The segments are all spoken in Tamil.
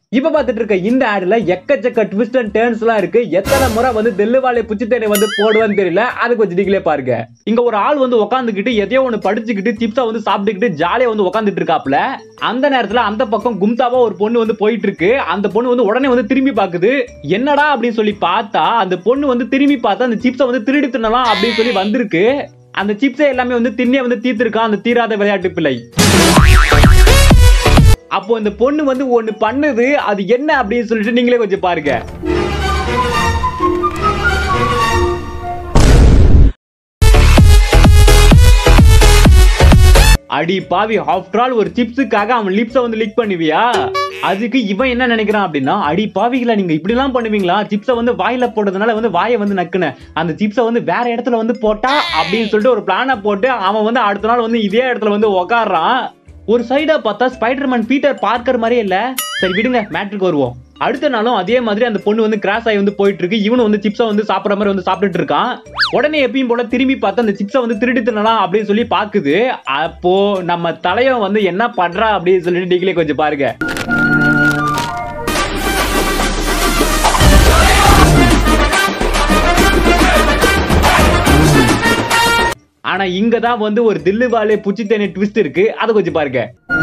இப்ப பாத்துட்டு இருக்க இந்த ஆட்ல எக்கச்சக்க ட்விஸ்ட் அண்ட் டேர்ன்ஸ் எல்லாம் இருக்கு எத்தனை முறை வந்து தெல்லுவாலை புச்சித்தேனை வந்து போடுவான்னு தெரியல அது கொஞ்சம் நீங்களே பாருங்க இங்க ஒரு ஆள் வந்து உட்காந்துக்கிட்டு எதையோ ஒண்ணு படிச்சுக்கிட்டு சிப்ஸா வந்து சாப்பிட்டுக்கிட்டு ஜாலியா வந்து உட்காந்துட்டு இருக்காப்ல அந்த நேரத்துல அந்த பக்கம் கும்தாவா ஒரு பொண்ணு வந்து போயிட்டு இருக்கு அந்த பொண்ணு வந்து உடனே வந்து திரும்பி பாக்குது என்னடா அப்படின்னு சொல்லி பார்த்தா அந்த பொண்ணு வந்து திரும்பி பார்த்தா அந்த சிப்ஸை வந்து திருடி தின்னலாம் அப்படின்னு சொல்லி வந்திருக்கு அந்த சிப்ஸை எல்லாமே வந்து தின்னே வந்து தீர்த்திருக்கான் அந்த தீராத விளையாட்டு பிள்ளை அப்போ இந்த பொண்ணு வந்து ஒண்ணு பண்ணுது அது என்ன அப்படின்னு சொல்லிட்டு நீங்களே கொஞ்சம் பாருங்க அடி பாவி ஆஃப்டர் ஆல் ஒரு சிப்ஸுக்காக அவன் லிப்ஸை வந்து லீக் பண்ணுவியா அதுக்கு இவன் என்ன நினைக்கிறான் அப்படின்னா அடி பாவிகளா நீங்க இப்படி எல்லாம் பண்ணுவீங்களா சிப்ஸை வந்து வாயில போட்டதுனால வந்து வாயை வந்து நக்குன அந்த சிப்ஸை வந்து வேற இடத்துல வந்து போட்டா அப்படின்னு சொல்லிட்டு ஒரு பிளானை போட்டு அவன் வந்து அடுத்த நாள் வந்து இதே இடத்துல வந்து உக்காடுறான் ஒரு சைடா பார்த்தா ஸ்பைடர்மேன் பீட்டர் பார்க்கர் மாதிரியே இல்ல சரி விடுங்க மேட்ருக்கு வருவோம் அடுத்த நாளும் அதே மாதிரி அந்த பொண்ணு வந்து கிராஸ் ஆகி வந்து போயிட்டு இருக்கு இவனும் வந்து சிப்ஸை வந்து சாப்பிடுற மாதிரி வந்து சாப்பிட்டுட்டு இருக்கான் உடனே எப்பயும் போல திரும்பி பார்த்து அந்த சிப்ஸை வந்து திருடி தின்னலாம் அப்படின்னு சொல்லி பாக்குது அப்போ நம்ம தலைவன் வந்து என்ன பண்றா அப்படின்னு சொல்லிட்டு நீங்களே கொஞ்சம் பாருங்க ஆனா இங்க தான் வந்து ஒரு தில்லுவாலே புச்சித்தேனி ட்விஸ்ட் இருக்கு அதை கொஞ்சம் பாருங்க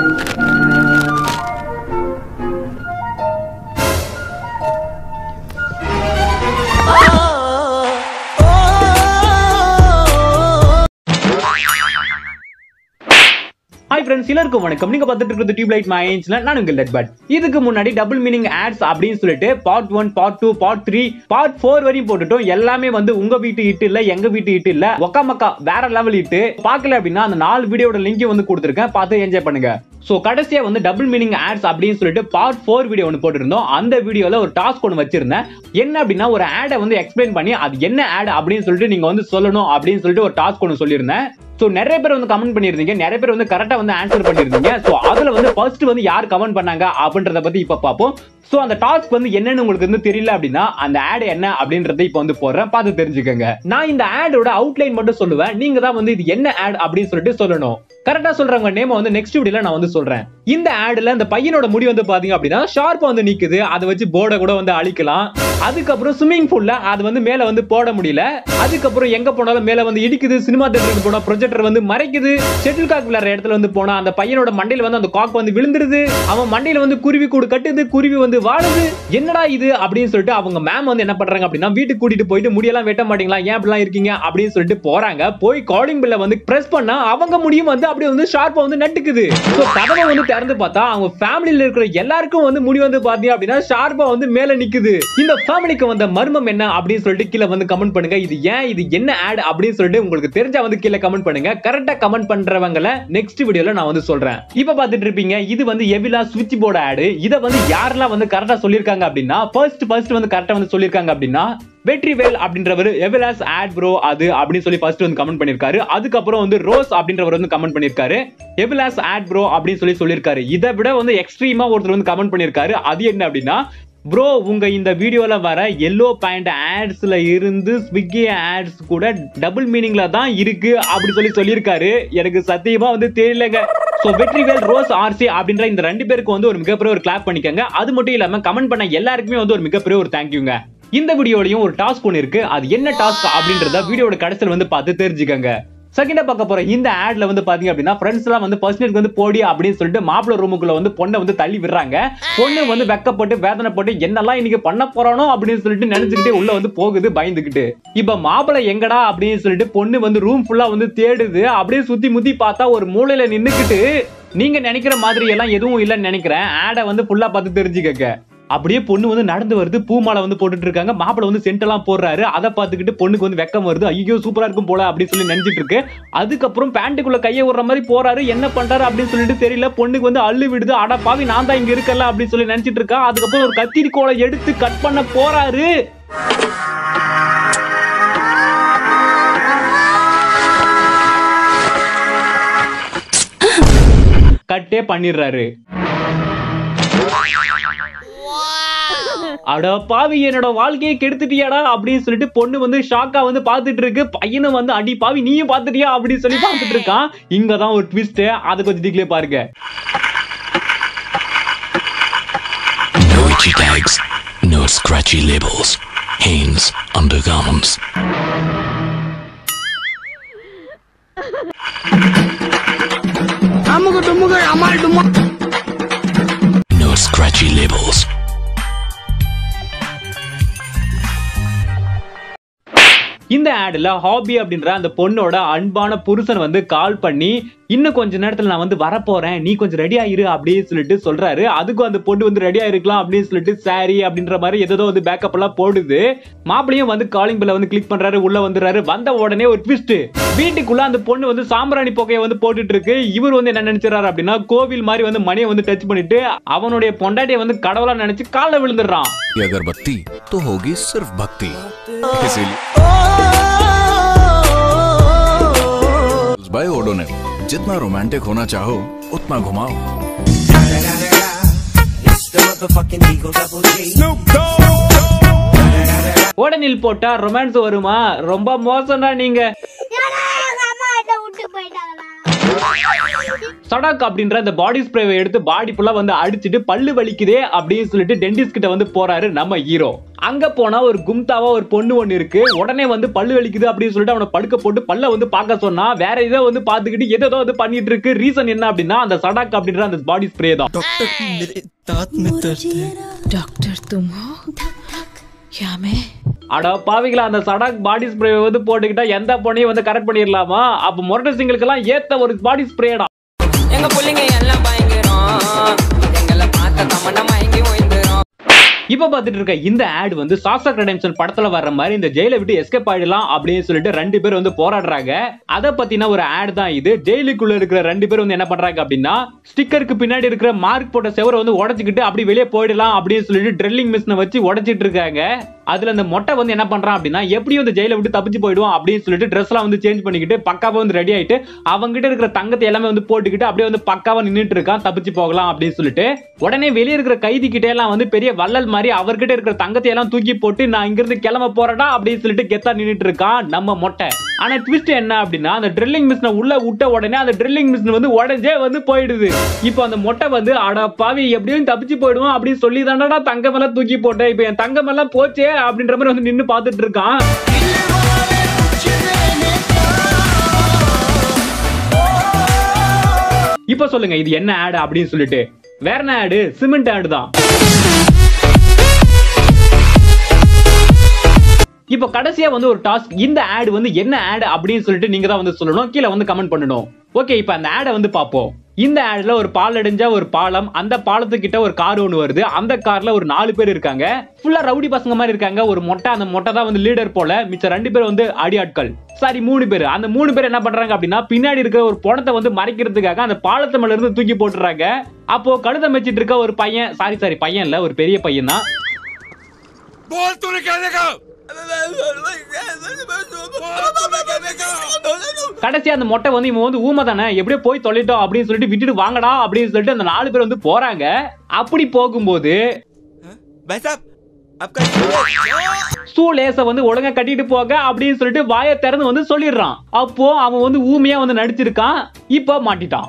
ஹாய் ஃப்ரெண்ட்ஸ் எல்லாருக்கும் வணக்கம் நீங்க பார்த்துட்டு இருக்கிறது டியூப் லைட் மைன்ஸ்ல நான் உங்கள் லெட் பட் இதுக்கு முன்னாடி டபுள் மீனிங் ஆட்ஸ் அப்படின்னு சொல்லிட்டு part one part two part three part four வரையும் போட்டுட்டோம் எல்லாமே வந்து உங்க வீட்டு இட்டு இல்ல எங்க வீட்டு இட்டு இல்ல ஒக்கா மக்கா வேற லெவல் இட்டு பார்க்கல அப்படின்னா அந்த நாலு வீடியோட லிங்க் வந்து கொடுத்துருக்கேன் பார்த்து என்ஜாய் பண்ணுங்க ஸோ கடைசியா வந்து டபுள் மீனிங் ஆட்ஸ் அப்படின்னு சொல்லிட்டு பார்ட் ஃபோர் வீடியோ ஒன்று போட்டிருந்தோம் அந்த வீடியோல ஒரு டாஸ்க் ஒன்று வச்சிருந்தேன் என்ன அப்படின்னா ஒரு ஆடை வந்து எக்ஸ்பிளைன் பண்ணி அது என்ன ஆட் அப்படின்னு சொல்லிட்டு நீங்க வந்து சொல்லணும் அப்படின்னு சொல்லிட்டு ஒரு டாஸ்க் ஒன்று சொல்லியிருந்தேன் ஸோ நிறைய பேர் வந்து கமெண்ட் பண்ணியிருந்தீங்க நிறைய பேர் வந்து கரெக்டாக வந்து ஆன்சர் பண்ணியிருந்தீங்க ஸோ அதில் வந்து ஃபர்ஸ்ட் வந்து யார் கமெண்ட் பண்ணாங்க அப்படின்றத பத்தி இப்போ பார்ப்போம் ஸோ அந்த டாஸ்க் வந்து என்னன்னு உங்களுக்கு வந்து தெரியல அப்படின்னா அந்த ஆட் என்ன அப்படின்றத இப்போ வந்து போடுறேன் பார்த்து தெரிஞ்சுக்கோங்க நான் இந்த ஆடோட அவுட்லைன் மட்டும் சொல்லுவேன் நீங்க தான் வந்து இது என்ன ஆட் அப்படின்னு சொல்லிட்டு சொல்லணும் கரெக்டா சொல்றவங்க நேம் வந்து நெக்ஸ்ட் வீடியோல நான் வந்து சொல்றேன் இந்த ஆட்ல இந்த பையனோட முடி வந்து பாத்தீங்க அப்படின்னா ஷார்ப்பா வந்து நிக்குது அதை வச்சு போர்டை கூட வந்து அழிக்கலாம் அதுக்கப்புறம் ஸ்விம்மிங் பூல்ல அது வந்து மேல வந்து போட முடியல அதுக்கப்புறம் எங்க போனாலும் மேல வந்து இடிக்குது சினிமா தேட்டருக்கு போனா ப்ரொஜெக்டர் வந்து மறைக்குது ஷெட்டில் காக் விளையாடுற இடத்துல வந்து போனா அந்த பையனோட மண்டையில வந்து அந்த காக் வந்து விழுந்துருது அவன் மண்டையில வந்து குருவி கூடு கட்டுது குருவி வந்து வாழுது என்னடா இது அப்படின்னு சொல்லிட்டு அவங்க மேம் வந்து என்ன பண்றாங்க அப்படின்னா வீட்டுக்கு கூட்டிட்டு போயிட்டு முடியெல்லாம் வெட்ட மாட்டீங்களா ஏன் அப்படிலாம் இருக்கீங்க அப்படின்னு சொல்லிட்டு போறாங்க போய் காலிங் பில்ல வந்து பிரஸ் பண்ணா அவங்க முடியும் வந்து அப்படியே வந்து ஷார்ப்பா வந்து நட்டுக்குது ஸோ கதவை வந்து திறந்து பார்த்தா அவங்க ஃபேமிலியில இருக்கிற எல்லாருக்கும் வந்து முடி வந்து பாத்தீங்க அப்படின்னா ஷார்ப்பா வந்து மேல நிக்குது இந்த ஃபேமிலிக்கு வந்த மர்மம் என்ன அப்படின்னு சொல்லிட்டு கீழே வந்து கமெண்ட் பண்ணுங்க இது ஏன் இது என்ன ஆட் அப்படின்னு சொல்லிட்டு உங்களுக்கு தெரிஞ்சா வந்து கீழே கமெண்ட் பண்ணுங்க கரெக்டா கமெண்ட் பண்றவங்கள நெக்ஸ்ட் வீடியோல நான் வந்து சொல்றேன் இப்ப பாத்துட்டு இருப்பீங்க இது வந்து எவிலா சுவிட்ச் போர்டு ஆடு இதை வந்து யாரெல்லாம் வந்து கரெக்டா சொல்லியிருக்காங்க அப்படின்னா ஃபர்ஸ்ட் ஃபர்ஸ்ட் வந்து கரெக்டா வந்து சொல்லியிருக்காங்க அப்படின்னா வெற்றிவேல் அப்படின்றவர் எவலாஸ் ஆட் ப்ரோ அது அப்படின்னு சொல்லி ஃபர்ஸ்ட் வந்து கமெண்ட் பண்ணிருக்காரு அதுக்கப்புறம் வந்து ரோஸ் அப்படின்றவர் வந்து கமெண்ட் பண்ணிருக்காரு எவலாஸ் ஆட் ப்ரோ அப்படின்னு சொல்லி சொல்லியிருக்காரு இதை விட வந்து எக்ஸ்ட்ரீமா ஒருத்தர் வந்து கமெண்ட் பண்ணிருக்காரு அது என்ன அப்படின்னா ப்ரோ உங்க இந்த வீடியோல வர எல்லோ பாயிண்ட் ஆட்ஸ்ல இருந்து ஸ்விக்கி ஆட்ஸ் கூட டபுள் மீனிங்ல தான் இருக்கு அப்படி சொல்லி சொல்லியிருக்காரு எனக்கு சத்தியமா வந்து தெரியலங்க சோ வெற்றிவேல் ரோஸ் ஆர்சி அப்படின்ற இந்த ரெண்டு பேருக்கு வந்து ஒரு மிகப்பெரிய ஒரு கிளாப் பண்ணிக்கங்க அது மட்டும் இல்லாம கமெண்ட் பண்ண எல்லாருக்குமே வந்து ஒரு மிகப்பெரிய ஒரு தேங்க்யூங்க இந்த வீடியோலயும் ஒரு டாஸ்க் ஒன்று இருக்கு அது என்ன டாஸ்க் அப்படின்றத வீடியோட கடைசியில் வந்து பார்த்து தெரிஞ்சுக்கங்க செகண்டா பார்க்க போற இந்த ஆட்ல வந்து பாத்தீங்க அப்படின்னா ஃப்ரெண்ட்ஸ் எல்லாம் வந்து பர்சனலுக்கு வந்து போடி அப்படின்னு சொல்லிட்டு மாப்பிள்ள ரூமுக்குள்ள வந்து பொண்ணை வந்து தள்ளி விடுறாங்க பொண்ணு வந்து வெக்கப்பட்டு வேதனைப்பட்டு என்னெல்லாம் இன்னைக்கு பண்ண போறானோ அப்படின்னு சொல்லிட்டு நினைச்சுக்கிட்டே உள்ள வந்து போகுது பயந்துகிட்டு இப்ப மாப்பிள்ளை எங்கடா அப்படின்னு சொல்லிட்டு பொண்ணு வந்து ரூம் ஃபுல்லா வந்து தேடுது அப்படியே சுத்தி முத்தி பார்த்தா ஒரு மூலையில நின்னுக்கிட்டு நீங்க நினைக்கிற மாதிரி எல்லாம் எதுவும் இல்லைன்னு நினைக்கிறேன் ஆடை வந்து ஃபுல்லா பார்த்து தெரிஞ்சுக்கங்க அப்படியே பொண்ணு வந்து நடந்து வருது பூமாலை வந்து போட்டுட்டு இருக்காங்க மாப்பிள வந்து சென்ட் எல்லாம் போடுறாரு அதை பார்த்துக்கிட்டு பொண்ணுக்கு வந்து வெக்கம் வருது ஐயோ சூப்பரா இருக்கும் போல அப்படின்னு சொல்லி நினைச்சிட்டு இருக்கு அதுக்கப்புறம் பேண்ட்டுக்குள்ள கையை விடுற மாதிரி போறாரு என்ன பண்றாரு அப்படின்னு சொல்லிட்டு தெரியல பொண்ணுக்கு வந்து அள்ளு விடுது அட பாவி நான் தான் இங்க இருக்கல அப்படின்னு சொல்லி நினைச்சிட்டு இருக்கா அதுக்கப்புறம் ஒரு கத்திரிக்கோலை எடுத்து கட் பண்ண போறாரு கட்டே பண்ணிடுறாரு அட பாவி என்னோட வாழ்க்கையை கெடுத்துட்டியாடா அப்படின்னு சொல்லிட்டு பொண்ணு வந்து ஷாக்கா வந்து பாத்துட்டு இருக்கு பையனும் வந்து அடி பாவி நீயும் பாத்துட்டியா அப்படின்னு சொல்லி பாத்துட்டு இருக்கான் இங்கதான் ஒரு ட்விஸ்ட் அதை கொஞ்சம் நீங்களே பாருங்க scratchy tags, no scratchy labels. Hanes undergarments. No scratchy labels. இந்த ஆட்ல ஹாபி அப்படின்ற அந்த பொண்ணோட அன்பான புருஷன் வந்து கால் பண்ணி இன்னும் கொஞ்ச நேரத்துல நான் வந்து வரப்போறேன் நீ கொஞ்சம் ரெடி ஆயிரு அப்படின்னு சொல்லிட்டு சொல்றாரு அதுக்கும் அந்த பொண்ணு வந்து ரெடி ஆயிருக்கலாம் அப்படின்னு சொல்லிட்டு சாரி அப்படின்ற மாதிரி ஏதோ வந்து பேக்கப் எல்லாம் போடுது மாப்பிளையும் வந்து காலிங் பெல்ல வந்து கிளிக் பண்றாரு உள்ள வந்துடுறாரு வந்த உடனே ஒரு ட்விஸ்ட் வீட்டுக்குள்ள அந்த பொண்ணு வந்து சாம்பிராணி புகையை வந்து போட்டுட்டு இருக்கு இவர் வந்து என்ன நினைச்சாரு அப்படின்னா கோவில் மாதிரி வந்து மணியை வந்து டச் பண்ணிட்டு அவனுடைய பொண்டாட்டியை வந்து கடவுளா நினைச்சு காலில் விழுந்துடுறான் ये अगरबत्ती तो होगी सिर्फ भक्ति इसीलिए बाय ओडोनिल जितना रोमांटिक होना चाहो उतना घुमाओ ஓடனில் போட்டா ரொமான்ஸ் வருமா ரொம்ப மோசம்டா நீங்க ஏன்னா எங்க அம்மா என்ன விட்டு போயிட்டாங்களா சடாக் அப்படின்ற அந்த பாடி ஸ்ப்ரேவை எடுத்து பாடி ஃபுல்லா வந்து அடிச்சிட்டு பல்லு வலிக்குதே அப்படின்னு சொல்லிட்டு டென்டிஸ்ட் கிட்ட வந்து போறாரு நம்ம ஹீரோ அங்க போனா ஒரு கும்தாவா ஒரு பொண்ணு ஒண்ணு இருக்கு உடனே வந்து பல்லு வலிக்குது அப்படின்னு சொல்லிட்டு அவனை படுக்க போட்டு பல்ல வந்து பார்க்க சொன்னா வேற ஏதோ வந்து பாத்துக்கிட்டு ஏதோ வந்து பண்ணிட்டு இருக்கு ரீசன் என்ன அப்படின்னா அந்த சடாக் அப்படின்ற அந்த பாடி ஸ்ப்ரே தான் डॉक्टर तुम हो क्या मैं அட பாவிகளா அந்த சடாக் பாடி ஸ்ப்ரே வந்து போட்டுக்கிட்டா எந்த பொண்ணையும் வந்து கரெக்ட் பண்ணிடலாமா அப்ப முரட்டு சிங்களுக்கு எல்லாம் ஏத்த ஒரு பாடி ஸ்ப்ரேடா எங்க புள்ளைங்க எல்லாம் பயங்கரம் எங்களை பார்த்த தமன்னா மயங்கி ஓய்ந்துரும் இப்ப பாத்துட்டு இருக்க இந்த ஆட் வந்து சாசக் ரெடெம்ஷன் படத்துல வர்ற மாதிரி இந்த ஜெயில விட்டு எஸ்கேப் ஆயிடலாம் அப்படின்னு சொல்லிட்டு ரெண்டு பேர் வந்து போராடுறாங்க அத பத்தின ஒரு ஆட் தான் இது ஜெயிலுக்குள்ள இருக்கிற ரெண்டு பேர் வந்து என்ன பண்றாங்க அப்படின்னா ஸ்டிக்கருக்கு பின்னாடி இருக்கிற மார்க் போட்ட செவரை வந்து உடைச்சுக்கிட்டு அப்படி வெளியே போயிடலாம் அப்படின்னு சொல்லிட்டு ட்ரில்லிங் மிஷினை வச்சு உடைச்சிட்டு இருக்காங்க அதுல அந்த மொட்டை வந்து என்ன பண்றான் அப்படின்னா எப்படியும் இந்த ஜெயில விட்டு தப்பிச்சு போயிடுவான் அப்படின்னு சொல்லிட்டு ட்ரெஸ் எல்லாம் வந்து சேஞ்ச் பண்ணிக்கிட்டு பக்காவா வந்து ரெடி ஆயிட்டு அவங்கிட்ட இருக்கிற தங்கத்தை எல்லாமே வந்து போட்டுக்கிட்டு அப்படியே வந்து பக்காவா நின்னுட்டு இருக்கான் தப்பிச்சு போகலாம் அப்படின்னு சொல்லிட்டு உடனே வெளியே இருக்கிற கைதி கிட்ட எல்லாம் வந்து பெரிய வள்ளல் மாதிரி அவர்கிட்ட இருக்கிற தங்கத்தை எல்லாம் தூக்கி போட்டு நான் இங்க இருந்து கிளம்ப போறடா அப்படின்னு சொல்லிட்டு கெத்தா நின்னுட்டு இருக்கான் நம்ம மொட்டை ஆனா ட்விஸ்ட் என்ன அப்படின்னா அந்த ட்ரில்லிங் மிஷினை உள்ள விட்ட உடனே அந்த ட்ரில்லிங் மிஷின் வந்து உடஞ்சே வந்து போயிடுது இப்போ அந்த மொட்டை வந்து அட பாவி எப்படியும் தப்பிச்சு போயிடுவோம் அப்படின்னு சொல்லி தானடா தங்கம் எல்லாம் தூக்கி போட்டேன் இப்போ என் தங்கம் எல்லாம் போச்சே அப்படின்ற மாதிரி வந்து நின்னு பார்த்துட்டு இருக்கான் இப்போ சொல்லுங்க இது என்ன ஆடு அப்படின்னு சொல்லிட்டு வேற என்ன ஆடு சிமெண்ட் ஆடு தான் இப்போ கடைசியா வந்து ஒரு டாஸ்க் இந்த ஆட் வந்து என்ன ஆட் அப்படின்னு சொல்லிட்டு நீங்க தான் வந்து சொல்லணும் கீழே வந்து கமெண்ட் பண்ணணும் ஓகே இப்போ அந்த ஆடை வந்து பார்ப்போம் இந்த ஆட்ல ஒரு பால் அடைஞ்ச ஒரு பாலம் அந்த பாலத்துக்கிட்ட ஒரு கார் ஒன்று வருது அந்த கார்ல ஒரு நாலு பேர் இருக்காங்க ஃபுல்லா ரவுடி பசங்க மாதிரி இருக்காங்க ஒரு மொட்டை அந்த மொட்டை தான் வந்து லீடர் போல மிச்ச ரெண்டு பேர் வந்து அடியாட்கள் சாரி மூணு பேர் அந்த மூணு பேர் என்ன பண்றாங்க அப்படின்னா பின்னாடி இருக்கிற ஒரு பணத்தை வந்து மறைக்கிறதுக்காக அந்த பாலத்து மேல இருந்து தூக்கி போட்டுறாங்க அப்போ கழுதை வச்சிட்டு இருக்க ஒரு பையன் சாரி சாரி பையன் இல்ல ஒரு பெரிய பையன் தான் கடைசி அந்த மொட்டை வந்து இவன் வந்து ஊமை தானே எப்படியோ போய் தொலைட்டோம் அப்படின்னு சொல்லிட்டு விட்டுட்டு வாங்கடா அப்படின்னு சொல்லிட்டு அந்த நாலு பேர் வந்து போறாங்க அப்படி போகும்போது भाई साहब आपका ஷூ லேச வந்து ஒழுங்கா கட்டிட்டு போக அப்படின்னு சொல்லிட்டு வாயை திறந்து வந்து சொல்லிடுறான் அப்போ அவன் வந்து ஊமையா வந்து நடிச்சிருக்கான் இப்போ மாட்டிட்டான்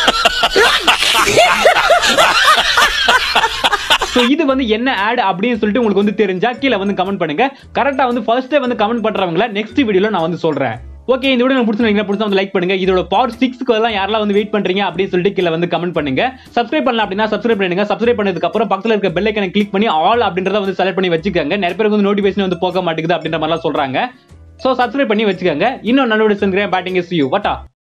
So, இது வந்து என்ன ஆட் அப்படின்னு சொல்லிட்டு உங்களுக்கு வந்து தெரிஞ்சா கீழே வந்து கமெண்ட் பண்ணுங்க கரெக்டா வந்து ஃபர்ஸ்டே வந்து கமெண்ட் பண்றவங்கள நெக்ஸ்ட் வீடியோல நான் வந்து சொல்றேன் ஓகே இந்த வீடியோ பிடிச்சிருந்தீங்க பிடிச்சா வந்து லைக் பண்ணுங்க இதோட பார்ட் சிக்ஸ்க்கு எல்லாம் யாரெல்லாம் வந்து வெயிட் பண்றீங்க அப்படின்னு சொல்லிட்டு கீழே வந்து கமெண்ட் பண்ணுங்க சப்ஸ்கிரைப் பண்ணலாம் அப்படின்னா சப்ஸ்கிரைப் பண்ணுங்க சப்ஸ்கிரைப் பண்ணதுக்கு அப்புறம் பக்கத்துல இருக்க பெல் ஐக்கனை கிளிக் பண்ணி ஆல் அப்படின்றத வந்து செலக்ட் பண்ணி வச்சுக்கோங்க நிறைய பேருக்கு வந்து நோட்டிபிகேஷன் வந்து போக மாட்டேங்குது அப்படின்ற மாதிரிலாம் சொல்றாங்க சோ சப்ஸ்கிரைப் பண்ணி வச்சுக்கோங்க இன்னும் நல்ல வீடியோ பேட்டிங் இஸ் யூ வட்டா